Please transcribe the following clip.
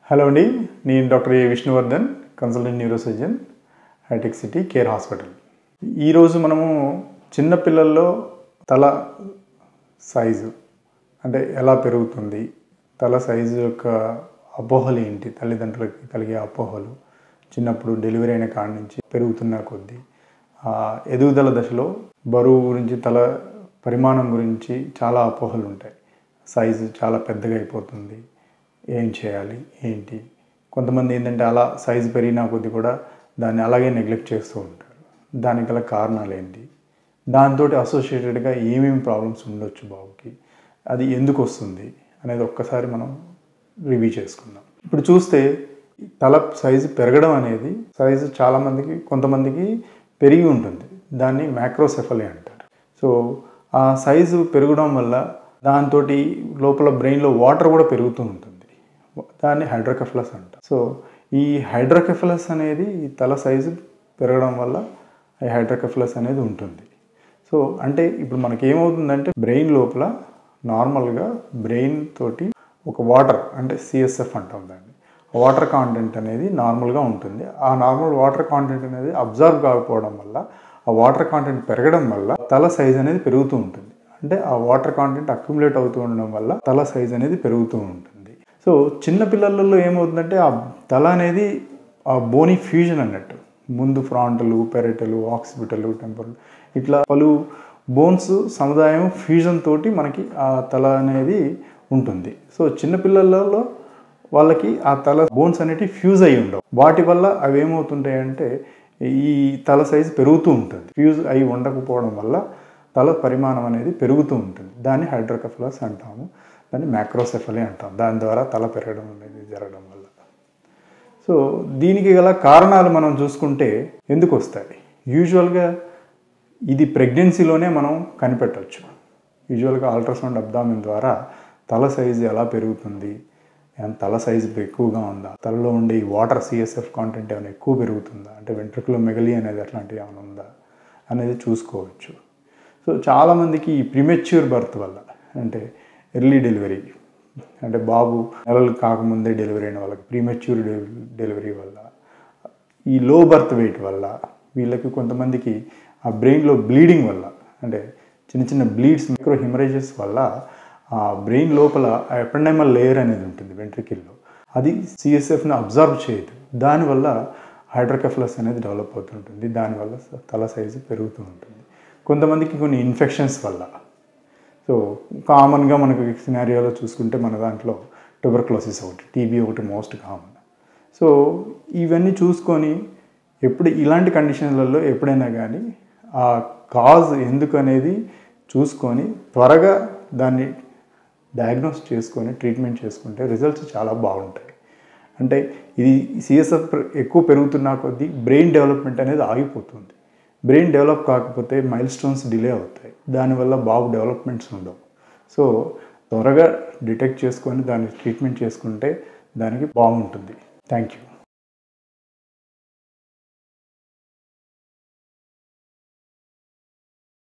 hello అండి నేను doctor A Vishnuvardhan consultant neurosurgeon Hitec City care hospital ఈరోజు మనము చిన్నపిల్లల్లో తల సైజు అంటే ఎలా పెరుగుతుంది తల సైజు యొక్క అపోహలు ఏంటి తల్లిదండ్రులకి కలిగే అపోహలు చిన్నప్పుడు డెలివరీ అయిన కాడి నుంచి పెరుగుతున్న కొద్దీ ఆ ఎదుగుదల దశలో బరువు గురించి తల పరిమాణం గురించి చాలా అపోహలు ఉంటాయి సైజు చాలా పెద్దగా అయిపోతుంది ఏం చేయాలి ఏంటి కొంతమంది ఏంటంటే అలా సైజు పెరిగినా కొద్దీ కూడా దాన్ని అలాగే నెగ్లెక్ట్ చేస్తూ ఉంటారు దానికి గల కారణాలు ఏంటి దాంతో అసోసియేటెడ్గా ఏమేమి ప్రాబ్లమ్స్ ఉండొచ్చు బాబుకి అది ఎందుకు వస్తుంది అనేది ఒక్కసారి మనం రివ్యూ చేసుకుందాం ఇప్పుడు చూస్తే తల సైజు పెరగడం అనేది సైజు చాలామందికి కొంతమందికి పెరిగి ఉంటుంది దాన్ని మ్యాక్రోసెఫలీ అంటారు సో ఆ సైజు పెరగడం వల్ల దాంతో లోపల బ్రెయిన్లో వాటర్ కూడా పెరుగుతూ ఉంటుంది దాన్ని హైడ్రోకెఫలస్ అంటారు సో ఈ హైడ్రోకెఫలస్ అనేది ఈ తల సైజు పెరగడం వల్ల ఈ హైడ్రోకెఫలస్ అనేది ఉంటుంది సో అంటే ఇప్పుడు మనకి ఏమవుతుందంటే బ్రెయిన్ లోపల నార్మల్గా బ్రెయిన్ తోటి ఒక వాటర్ అంటే సిఎస్ఎఫ్ అంటాం దాన్ని వాటర్ కాంటెంట్ అనేది నార్మల్గా ఉంటుంది ఆ నార్మల్ వాటర్ కాంటెంట్ అనేది అబ్జర్వ్ కాకపోవడం వల్ల ఆ వాటర్ కాంటెంట్ పెరగడం వల్ల తల సైజ్ అనేది పెరుగుతూ ఉంటుంది అంటే ఆ వాటర్ కాంటెంట్ అక్యుములేట్ అవుతూ ఉండడం వల్ల తల సైజ్ అనేది పెరుగుతూ ఉంటుంది సో చిన్న పిల్లలలో ఏమవుతుందంటే ఆ తల అనేది ఆ బోనీ ఫ్యూజన్ అన్నట్టు ముందు ఫ్రాంటలు పెరటలు ఆక్సిపిటలు టెంపల్ ఇట్లా పలు బోన్స్ సముదాయం ఫ్యూజన్ తోటి మనకి ఆ తల అనేది ఉంటుంది సో చిన్నపిల్లలలో వాళ్ళకి ఆ తల బోన్స్ అనేటివి ఫ్యూజ్ అయి ఉండవు వాటి వల్ల అవి ఏమవుతుంటాయంటే ఈ తల సైజు పెరుగుతూ ఉంటుంది ఫ్యూజ్ అయి ఉండకపోవడం వల్ల తల పరిమాణం అనేది పెరుగుతూ ఉంటుంది దాన్ని హైడ్రోకఫలస్ అంటాము దాన్ని మ్యాక్రోసెఫలీ అంటాం దాని ద్వారా తల పెరగడం అనేది జరగడం వల్ల సో దీనికి గల కారణాలు మనం చూసుకుంటే ఎందుకు వస్తాయి యూజువల్గా ఇది ప్రెగ్నెన్సీలోనే మనం కనిపెట్టవచ్చు యూజువల్గా అల్ట్రాసౌండ్ అబ్దామిన్ ద్వారా తల సైజు ఎలా పెరుగుతుంది తల సైజు ఎక్కువగా ఉందా తలలో ఉండే ఈ వాటర్ సిఎస్ఎఫ్ కాంటెంట్ ఏమైనా ఎక్కువ పెరుగుతుందా అంటే వెంట్రుకలో మెగలి అనేది అట్లాంటివి ఏమైనా ఉందా అనేది చూసుకోవచ్చు సో చాలామందికి ఈ ప్రిమెచ్యూర్ బర్త్ వల్ల అంటే ఎర్లీ డెలివరీ అంటే బాబు నెలలు కాకముందే డెలివరీ అయిన వాళ్ళకి ప్రీమెచ్యూర్ డెలివరీ వల్ల ఈ లో బర్త్ వెయిట్ వల్ల వీళ్ళకి కొంతమందికి ఆ బ్రెయిన్లో బ్లీడింగ్ వల్ల అంటే చిన్న చిన్న బ్లీడ్స్ మైక్రో హిమరేజెస్ వల్ల ఆ బ్రెయిన్ లోపల ఎపెండైమల్ లేయర్ అనేది ఉంటుంది వెంట్రికిల్లో అది సిఎస్ఎఫ్ని అబ్జర్వ్ చేయదు దానివల్ల హైడ్రోకెఫలస్ అనేది డెవలప్ అవుతుంటుంది దానివల్ల తల సైజు పెరుగుతూ ఉంటుంది కొంతమందికి కొన్ని ఇన్ఫెక్షన్స్ వల్ల సో కామన్గా మనకు సినారియోలో చూసుకుంటే మన దాంట్లో ట్యూబర్క్లోసిస్ ఒకటి టీబీ ఒకటి మోస్ట్ కామన్ సో ఇవన్నీ చూసుకొని ఎప్పుడు ఇలాంటి కండిషన్లలో ఎప్పుడైనా కానీ ఆ కాజ్ ఎందుకు అనేది చూసుకొని త్వరగా దాన్ని డయాగ్నోస్ చేసుకొని ట్రీట్మెంట్ చేసుకుంటే రిజల్ట్స్ చాలా బాగుంటాయి అంటే ఇది సిఎస్ఎఫ్ ఎక్కువ పెరుగుతున్న కొద్దీ బ్రెయిన్ డెవలప్మెంట్ అనేది ఆగిపోతుంది బ్రెయిన్ డెవలప్ కాకపోతే మైల్ స్టోన్స్ డిలే అవుతాయి దానివల్ల బాగు డెవలప్మెంట్స్ ఉండవు సో త్వరగా డిటెక్ట్ చేసుకొని దాన్ని ట్రీట్మెంట్ చేసుకుంటే దానికి బాగుంటుంది థ్యాంక్ యూ